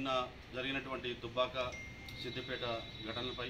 నిన్న జరిగినటువంటి దుబ్బాక సిద్దిపేట ఘటనలపై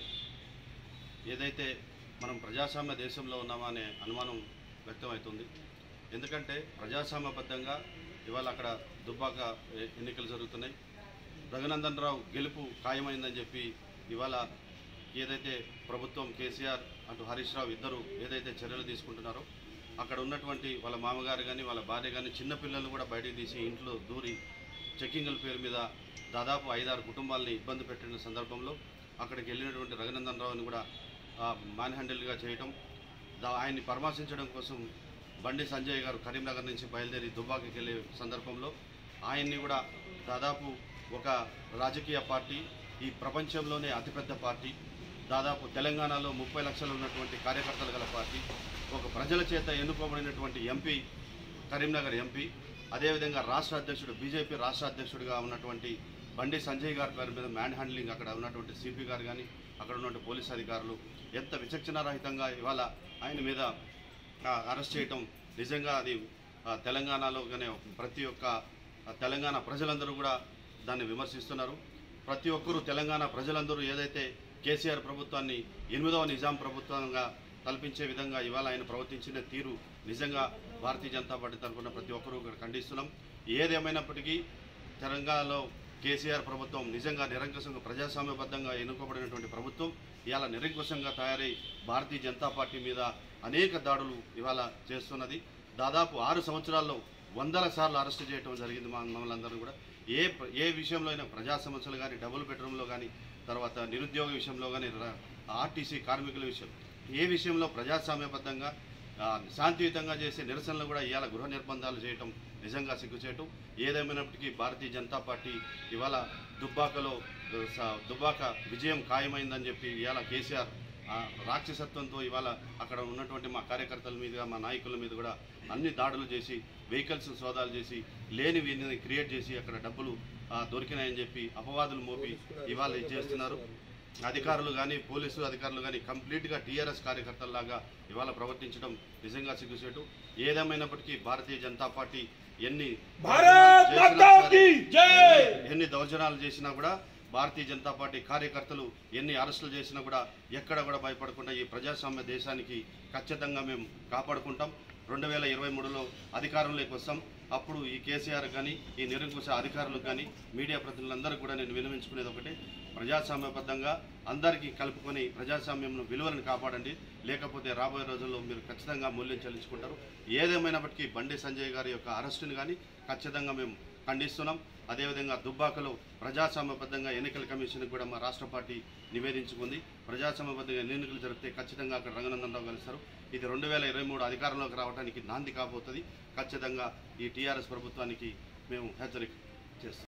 ఏదైతే మనం ప్రజాస్వామ్య దేశంలో ఉన్నామా అనే అనుమానం వ్యక్తమవుతుంది ఎందుకంటే ప్రజాస్వామ్యబద్ధంగా ఇవాళ అక్కడ దుబ్బాక ఎ- ఎన్నికలు జరుగుతున్నాయి రఘునందన్ రావు గెలుపు ఖాయమైందని చెప్పి ఇవాళ ఏదైతే ప్రభుత్వం కేసీఆర్ అటు హరీష్ రావు ఇద్దరు ఏదైతే చర్యలు తీసుకుంటున్నారో అక్కడ ఉన్నటువంటి వాళ్ళ మామగారు కానీ వాళ్ళ భార్య కానీ చిన్నపిల్లలు కూడా బయటికి తీసి ఇంట్లో దూరి చెక్కింగ్ల పేరు మీద దాదాపు ఐదారు కుటుంబాలని ఇబ్బంది పెట్టిన సందర్భంలో అక్కడికి వెళ్ళినటువంటి రఘునందన్ రావుని కూడా మ్యాన్ హ్యాండిల్గా చేయటం దా ఆయన్ని పరామర్శించడం కోసం బండి సంజయ్ గారు కరీంనగర్ నుంచి బయలుదేరి దుబ్బాకి వెళ్ళే సందర్భంలో ఆయన్ని కూడా దాదాపు ఒక రాజకీయ పార్టీ ఈ ప్రపంచంలోనే అతిపెద్ద పార్టీ దాదాపు తెలంగాణలో ముప్పై లక్షలు ఉన్నటువంటి కార్యకర్తలు గల పార్టీ ఒక ప్రజల చేత ఎన్నుకోబడినటువంటి ఎంపీ కరీంనగర్ ఎంపీ అదేవిధంగా రాష్ట్ర అధ్యక్షుడు బీజేపీ రాష్ట్ర అధ్యక్షుడిగా ఉన్నటువంటి బండి సంజయ్ గారి పేరు మీద మ్యాన్ హ్యాండ్లింగ్ అక్కడ ఉన్నటువంటి సిపి గారు కానీ అక్కడ ఉన్నటువంటి పోలీస్ అధికారులు ఎంత విచక్షణారహితంగా ఇవాళ ఆయన మీద ఆ, అరెస్ట్ చేయటం నిజంగా అది ఆ, తెలంగాణలో కానీ ప్రతి ఒక్క ఆ, తెలంగాణ ప్రజలందరూ కూడా దాన్ని విమర్శిస్తున్నారు ప్రతి ఒక్కరూ తెలంగాణ ప్రజలందరూ ఏదైతే కేసీఆర్ ప్రభుత్వాన్ని ఎనిమిదవ నిజాం ప్రభుత్వంగా కల్పించే విధంగా ఇవాళ ఆయన ప్రవర్తించిన తీరు నిజంగా భారతీయ జనతా పార్టీ తరఫున ప్రతి ఒక్కరూ ఇక్కడ ఖండిస్తున్నాం ఏదేమైనప్పటికీ తెలంగాణలో కేసీఆర్ ప్రభుత్వం నిజంగా నిరంకుశంగా ప్రజాస్వామ్యబద్ధంగా ఎన్నుకోబడినటువంటి ప్రభుత్వం ఇవాళ నిరంకుశంగా తయారై భారతీయ జనతా పార్టీ మీద అనేక దాడులు ఇవాళ చేస్తున్నది దాదాపు ఆరు సంవత్సరాల్లో వందల సార్లు అరెస్ట్ చేయడం జరిగింది మా మమ్మల్ని అందరూ కూడా ఏ ప్ర- ఏ విషయంలో అయినా ప్రజా సమస్యలు కానీ డబుల్ బెడ్రూమ్లో కానీ తర్వాత నిరుద్యోగ విషయంలో కానీ ఆర్టీసీ కార్మికుల విషయం ఏ విషయంలో ప్రజాస్వామ్యబద్ధంగా ఆ, శాంతియుతంగా చేసే నిరసనలు కూడా ఇవాళ గృహ నిర్బంధాలు చేయటం నిజంగా సిగ్గుచేయటం ఏదేమైనప్పటికీ భారతీయ జనతా పార్టీ ఇవాళ దుబ్బాకలో ఆ, స- దుబ్బాక విజయం ఖాయమైందని చెప్పి ఇవాళ కేసీఆర్ ఆ, రాక్షసత్వంతో ఇవాళ అక్కడ ఉన్నటువంటి మా కార్యకర్తల మీద మా నాయకుల మీద కూడా అన్ని దాడులు చేసి వెహికల్స్ సోదాలు చేసి లేని వీరిని క్రియేట్ చేసి అక్కడ డబ్బులు ఆ, దొరికినాయని చెప్పి అపవాదులు మోపి ఇవాళ ఇది చేస్తున్నారు అధికారులు కానీ పోలీసు అధికారులు కానీ కంప్లీట్గా టీఆర్ఎస్ కార్యకర్తల్లాగా ఇవాళ ప్రవర్తించడం నిజంగా సిగ్గుసేటు ఏదేమైనప్పటికీ భారతీయ జనతా పార్టీ ఎన్ని భారత్ మాతా కీ జై ఎన్ని దౌర్జన్యాలు చేసినా కూడా భారతీయ జనతా పార్టీ కార్యకర్తలు ఎన్ని అరెస్టులు చేసినా కూడా ఎక్కడ కూడా భయపడకుండా ఈ ప్రజాస్వామ్య దేశానికి ఖచ్చితంగా మేము కాపాడుకుంటాం రెండు వేల ఇరవై మూడులో అధికారంలోకి వస్తాం అప్పుడు ఈ కేసీఆర్ కానీ ఈ నిరంకుశ అధికారులకు కానీ మీడియా ప్రతినిధులందరూ కూడా నేను వినవించుకునేది ఒకటి ప్రజాస్వామ్యబద్ధంగా అందరికీ కలుపుకొని ప్రజాస్వామ్యం విలువలను కాపాడండి లేకపోతే రాబోయే రోజుల్లో మీరు ఖచ్చితంగా మూల్యం చెల్లించుకుంటారు ఏదేమైనప్పటికీ బండి సంజయ్ గారి యొక్క అరెస్టుని కానీ ఖచ్చితంగా మేము ఖండిస్తున్నాం అదేవిధంగా దుబ్బాకలో ప్రజాస్వామ్యబద్ధంగా ఎన్నికల కమిషన్ కూడా మా రాష్ట్ర పార్టీ నివేదించుకుంది ప్రజాస్వామ్యబద్ధంగా ఎన్నికలు జరిగితే ఖచ్చితంగా అక్కడ రంగనందన్ రావు కలుస్తారు ఇది రెండు వేల ఇరవై మూడు అధికారంలోకి రావడానికి నాంది కాబోతుంది ఖచ్చితంగా ఈ టీఆర్ఎస్ ప్రభుత్వానికి మేము హెచ్చరిక చేస్తాం